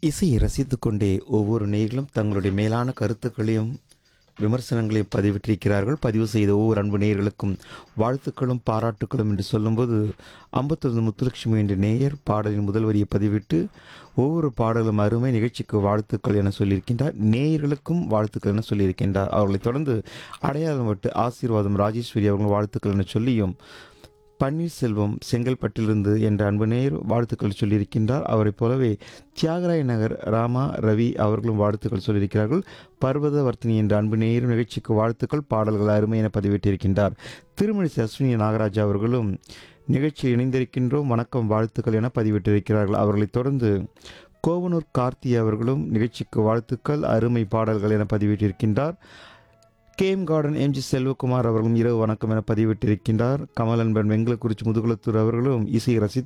இசையை ரசித்துக்கொண்டே ஒவ்வொரு நேயர்களும் தங்களுடைய மேலான கருத்துக்களையும் விமர்சனங்களையும் பதிவிட்டிருக்கிறார்கள் பதிவு செய்த ஒவ்வொரு அன்பு நேயர்களுக்கும் வாழ்த்துக்களும் பாராட்டுக்களும் என்று சொல்லும்போது ஐம்பத்தொன்று முத்துலட்சுமி என்ற நேயர் பாடலின் முதல் வரியை பதிவிட்டு ஒவ்வொரு பாடலும் அருமை நிகழ்ச்சிக்கு வாழ்த்துக்கள் என சொல்லியிருக்கின்றார் நேயர்களுக்கும் வாழ்த்துக்கள் என சொல்லியிருக்கின்றார் அவர்களைத் தொடர்ந்து அடையாளம் விட்டு ஆசீர்வாதம் ராஜேஸ்வரி அவர்கள் வாழ்த்துக்கள் என சொல்லியும் பன்னீர்செல்வம் செங்கல்பட்டிலிருந்து என்ற அன்பு நேயர் வாழ்த்துக்கள் சொல்லியிருக்கின்றார் அவரைப் போலவே தியாகராய நகர் ராமா ரவி அவர்களும் வாழ்த்துக்கள் சொல்லியிருக்கிறார்கள் பர்வதவர்த்தினி என்ற அன்பு நேயரும் நிகழ்ச்சிக்கு வாழ்த்துக்கள் பாடல்கள் அருமை என பதிவிட்டிருக்கின்றார் திருமணி அஸ்வினி நாகராஜா அவர்களும் நிகழ்ச்சியில் இணைந்திருக்கின்றோம் வணக்கம் வாழ்த்துக்கள் என பதிவிட்டிருக்கிறார்கள் அவர்களைத் தொடர்ந்து கோவனூர் கார்த்தி அவர்களும் நிகழ்ச்சிக்கு வாழ்த்துக்கள் அருமை பாடல்கள் என பதிவிட்டிருக்கின்றார் கேம் கார்டன் எம்ஜி செல்வகுமார் அவர்களும் இரவு வணக்கம் என பதிவிட்டிருக்கின்றார் கமலன்பன் வெங்கலக்குறிச்சி முதுகுளத்தூர் அவர்களும் இசையை ரசித்து